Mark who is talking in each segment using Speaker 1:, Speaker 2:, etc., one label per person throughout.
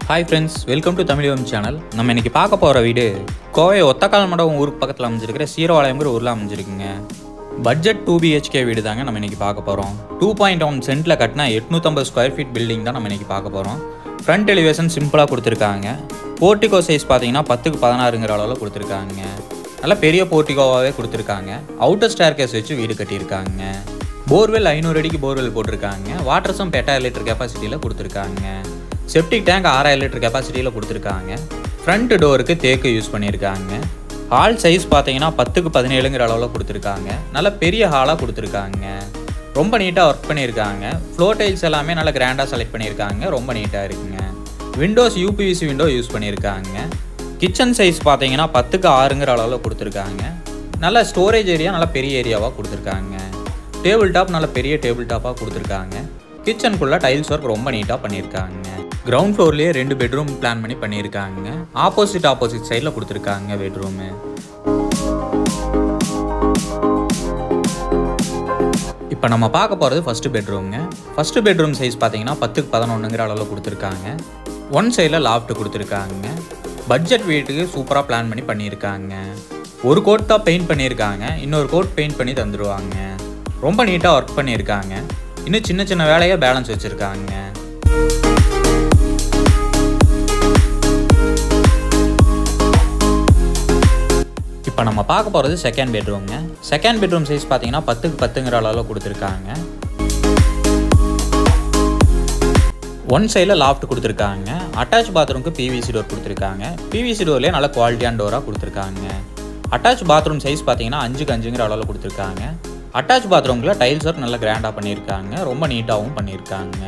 Speaker 1: hi friends welcome to Tamil channel நம்ம இன்னைக்கு பார்க்க போகிற வீடு கோவை ஒத்தக்கால் மண்டபம் ஊருக்கு பக்கத்தில் அமைஞ்சிருக்கிற சீரவாலயங்கிற ஊரில் அமைஞ்சிருக்குங்க பட்ஜெட் டூ பிஹெச்கே வீடு தாங்க நம்ம இன்னைக்கு பார்க்க போகிறோம் டூ பாயிண்ட் ஒன் சென்ட்டில் கட்டின எட்நூற்றம்பது ஸ்கொயர் ஃபீட் பில்டிங் தான் நம்ம இன்னைக்கு பார்க்க போகிறோம் ஃப்ரண்ட் எலிவேஷன் சிம்பிளாக கொடுத்துருக்காங்க போர்ட்டிகோ சைஸ் பார்த்தீங்கன்னா பத்துக்கு பதினாறுங்கிற அளவில் கொடுத்துருக்காங்க நல்ல பெரிய போர்ட்டிகோவாகவே கொடுத்துருக்காங்க அவுட்டர் ஸ்டேர் கேஸ் வச்சு வீடு கட்டியிருக்காங்க போர்வெல் ஐநூறு அடிக்கு போர்வெல் போட்டிருக்காங்க வாட்டர் சம்ப் எட்டாயிரம் லிட்டர் கெப்பாசிட்டியில் கொடுத்துருக்காங்க செப்டிக் டேங்க் ஆறாயிரம் லிட்டர் கெப்பாசிட்டியில் கொடுத்துருக்காங்க ஃப்ரண்ட் டோருக்கு தேக்கு யூஸ் பண்ணியிருக்காங்க ஹால் சைஸ் பார்த்தீங்கன்னா பத்துக்கு பதினேழுங்கிற அளவில் கொடுத்துருக்காங்க நல்ல பெரிய ஹாலாக கொடுத்துருக்காங்க ரொம்ப நீட்டாக ஒர்க் பண்ணியிருக்காங்க ஃப்ளோர் டைல்ஸ் எல்லாமே நல்லா கிராண்டாக செலக்ட் பண்ணியிருக்காங்க ரொம்ப நீட்டாக இருக்குங்க விண்டோஸ் யூபிவிசி விண்டோ யூஸ் பண்ணியிருக்காங்க கிச்சன் சைஸ் பார்த்தீங்கன்னா பத்துக்கு ஆறுங்கிற அளவில் கொடுத்துருக்காங்க நல்ல ஸ்டோரேஜ் ஏரியா நல்ல பெரிய ஏரியாவாக கொடுத்துருக்காங்க டேபிள் டாப் நல்ல பெரிய டேபிள் டாப்பாக கொடுத்துருக்காங்க கிச்சனுக்குள்ளே டைல்ஸ் ஒர்க் ரொம்ப நீட்டாக பண்ணியிருக்காங்க கிரவுண்ட் ஃப்ளோர்லேயே ரெண்டு பெட்ரூம் பிளான் பண்ணி பண்ணியிருக்காங்க ஆப்போசிட் ஆப்போசிட் சைடில் கொடுத்துருக்காங்க பெட்ரூமு இப்போ நம்ம பார்க்க போகிறது ஃபஸ்ட்டு பெட்ரூம்ங்க ஃபஸ்ட்டு பெட்ரூம் சைஸ் பார்த்தீங்கன்னா பத்துக்கு பதினொன்றுங்கிற அளவில் கொடுத்துருக்காங்க ஒன் சைடில் லாஃப்ட் கொடுத்துருக்காங்க பட்ஜெட் வீட்டுக்கு சூப்பராக பிளான் பண்ணி பண்ணியிருக்காங்க ஒரு கோட் தான் பெயிண்ட் பண்ணியிருக்காங்க இன்னொரு கோட் பெயிண்ட் பண்ணி தந்துடுவாங்க ரொம்ப நீட்டாக ஒர்க் பண்ணியிருக்காங்க இன்னும் சின்ன சின்ன வேலையை பேலன்ஸ் வச்சுருக்காங்க இப்போ நம்ம பார்க்க போகிறது செகண்ட் பெட்ரூம்ங்க செகண்ட் பெட்ரூம் சைஸ் பார்த்தீங்கன்னா பத்துக்கு பத்துங்கிற அளவில் கொடுத்துருக்காங்க ஒன் சைடில் லாஃப்ட் கொடுத்துருக்காங்க அட்டாச் பாத்ரூம்க்கு பிவிசி டோர் கொடுத்துருக்காங்க பிவிசி டோர்லேயே நல்ல குவாலிட்டியான டோராக கொடுத்துருக்காங்க அட்டாச் பாத்ரூம் சைஸ் பார்த்தீங்கன்னா அஞ்சுக்கு அஞ்சுங்கிற அளவில் கொடுத்துருக்காங்க அட்டாச் பாத்ரூமில் டைல்ஸ் ஒர்க் நல்லா கிராண்டாக பண்ணியிருக்காங்க ரொம்ப நீட்டாகவும் பண்ணியிருக்காங்க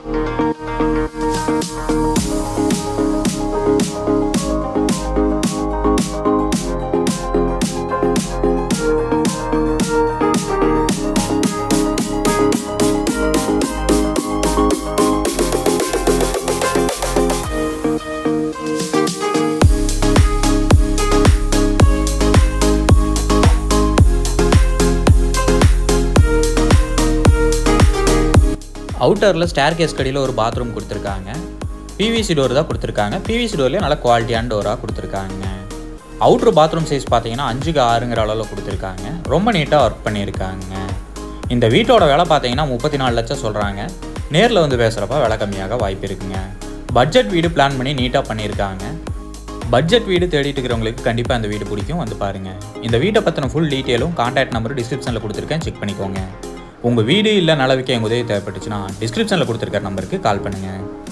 Speaker 1: அவுட்டரில் ஸ்டேர் கேஸ் கடியில் ஒரு பாத்ரூம் கொடுத்துருக்காங்க பிவிசி டோர் தான் கொடுத்துருக்காங்க பிவிசி டோர்லேயே நல்ல குவாலிட்டியான டோராக கொடுத்துருக்காங்க அவுட்ரு பாத்ரூம் சைஸ் பார்த்தீங்கன்னா அஞ்சுக்கு ஆறுங்கிற அளவில் கொடுத்துருக்காங்க ரொம்ப நீட்டாக ஒர்க் பண்ணியிருக்காங்க இந்த வீட்டோட விலை பார்த்தீங்கன்னா முப்பத்தி நாலு லட்சம் சொல்கிறாங்க நேரில் வந்து பேசுகிறப்ப விலை கம்மியாக வாய்ப்பு இருக்குங்க பட்ஜெட் வீடு பிளான் பண்ணி நீட்டாக பண்ணியிருக்காங்க பட்ஜெட் வீடு தேடிட்டு இருக்கிறவங்களுக்கு கண்டிப்பாக இந்த வீடு பிடிக்கும் வந்து பாருங்கள் இந்த வீட்டை பற்றின ஃபுல் டீட்டெயிலும் கான்டாக்ட் நம்பர் டிஸ்கிரிப்ஷனில் கொடுத்துருக்கேன் செக் பண்ணிக்கோங்க உங்கள் வீடு இல்லை நலவிக்க எங்கள் உதவி தேவைப்பட்டுச்சுன்னா டிஸ்கிரிப்ஷனில் கொடுத்துருக்க நம்பருக்கு கால் பண்ணுங்கள்